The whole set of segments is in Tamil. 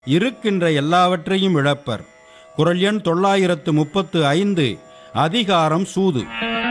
இருக்கின்ற எல்லாவற்றையும் இழப்பர் குரல் எண் தொள்ளாயிரத்து முப்பத்து ஐந்து அதிகாரம் சூது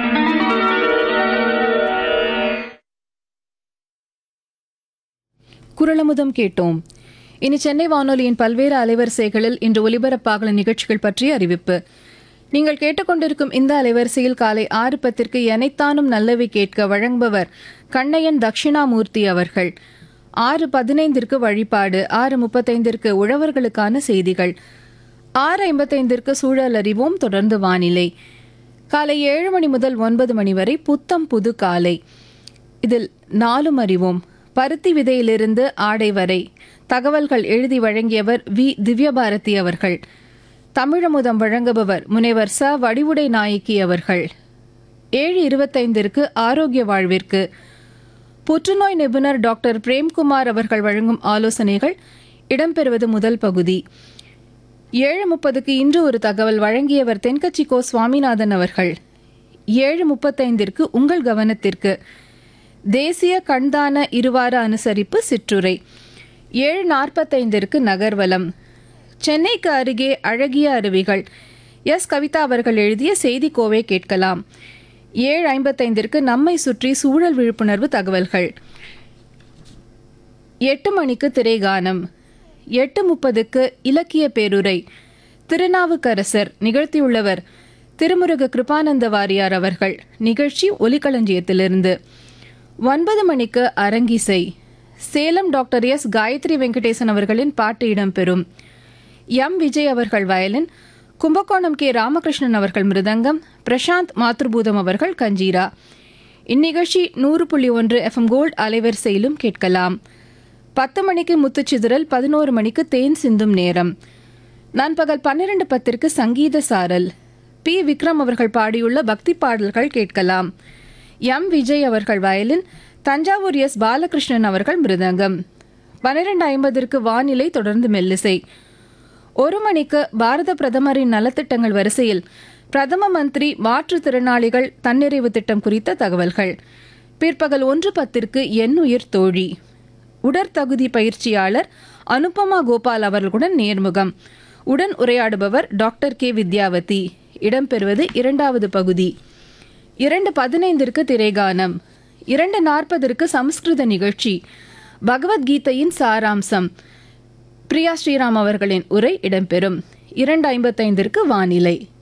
குரலமுதம் கேட்டோம் இனி சென்னை வானொலியின் பல்வேறு அலைவரிசைகளில் இன்று ஒலிபரப்பாகல நிகழ்ச்சிகள் பற்றிய அறிவிப்பு நீங்கள் கேட்டுக்கொண்டிருக்கும் இந்த அலைவரிசையில் காலை ஆறு பத்திற்கு எனைத்தானும் நல்லவை கேட்க வழங்குபவர் கண்ணையன் தட்சிணாமூர்த்தி அவர்கள் ஆறு பதினைந்திற்கு வழிபாடு ஆறு முப்பத்தைந்திற்கு உழவர்களுக்கான செய்திகள் ஆறு ஐம்பத்தைந்திற்கு சூழல் அறிவோம் தொடர்ந்து வானிலை காலை ஏழு மணி முதல் ஒன்பது மணி வரை புத்தம் புது காலை இதில் நாலும் அறிவோம் பருத்தி விதையிலிருந்து ஆடை வரை தகவல்கள் எழுதி வழங்கியவர் வி திவ்யபாரதி அவர்கள் தமிழமுதம் வழங்குபவர் முனைவர் ச வடிவுடை நாயக்கி அவர்கள் ஏழு இருபத்தைந்திற்கு ஆரோக்கிய வாழ்விற்கு புற்றுநோய் நிபுணர் டாக்டர் பிரேம்குமார் அவர்கள் வழங்கும் ஆலோசனைகள் இடம்பெறுவது முதல் பகுதி ஏழு முப்பதுக்கு இன்று ஒரு தகவல் வழங்கியவர் தென்கட்சி கோ சுவாமிநாதன் அவர்கள் ஏழு முப்பத்தைந்திற்கு உங்கள் கவனத்திற்கு தேசிய கண்தான இருவார அனுசரிப்பு சிற்றுரை ஏழு நாற்பத்தைந்திற்கு நகர்வலம் சென்னைக்கு அருகே அழகிய அருவிகள் எஸ் கவிதா அவர்கள் எழுதிய செய்தி கோவை கேட்கலாம் ஏழு ஐம்பத்தைந்திற்கு நம்மை சுற்றி சூழல் விழிப்புணர்வு தகவல்கள் எட்டு மணிக்கு திரைகானம் எட்டு முப்பதுக்கு இலக்கிய பேருரை திருநாவுக்கரசர் நிகழ்த்தியுள்ளவர் திருமுருக கிருபானந்த வாரியார் அவர்கள் நிகழ்ச்சி ஒலிக்களஞ்சியத்திலிருந்து ஒன்பது மணிக்கு அரங்கிசை சேலம் டாக்டர் எஸ் காயத்ரி வெங்கடேசன் அவர்களின் பாட்டு இடம்பெறும் எம் விஜய் அவர்கள் வயலின் கும்பகோணம் கே ராமகிருஷ்ணன் அவர்கள் மிருதங்கம் பிரசாந்த் மாத்ருபூதம் அவர்கள் கஞ்சீரா இந்நிகழ்ச்சி நூறு புள்ளி ஒன்று எஃப்எம் கோல்ட் அலைவரிசையிலும் கேட்கலாம் பத்து மணிக்கு முத்துச்சிதறல் பதினோரு மணிக்கு தேன் சிந்தும் நேரம் நண்பகல் பன்னிரண்டு பத்திற்கு சங்கீத சாரல் பி விக்ரம் அவர்கள் பாடியுள்ள பக்தி பாடல்கள் கேட்கலாம் எம் விஜய் அவர்கள் வயலின் தஞ்சாவூர் எஸ் பாலகிருஷ்ணன் அவர்கள் மிருதங்கம் பன்னிரண்டு ஐம்பதற்கு வானிலை தொடர்ந்து மெல்லிசை ஒரு மணிக்கு பாரத பிரதமரின் நலத்திட்டங்கள் வரிசையில் பிரதம மந்திரி மாற்றுத்திறனாளிகள் தன்னிறைவு திட்டம் குறித்த தகவல்கள் பிற்பகல் ஒன்று பத்திற்கு எண்ணுயிர் தோழி உடற்தகுதி பயிற்சியாளர் அனுபமா கோபால் அவர்களுடன் நேர்முகம் உடன் உரையாடுபவர் டாக்டர் கே வித்யாவதி இடம்பெறுவது இரண்டாவது பகுதி இரண்டு பதினைந்திற்கு திரைகானம் இரண்டு நாற்பதற்கு சமஸ்கிருத நிகழ்ச்சி பகவத்கீதையின் சாராம்சம் பிரியா ஸ்ரீராம் அவர்களின் உரை இடம்பெறும் இரண்டு ஐம்பத்தைந்திற்கு வானிலை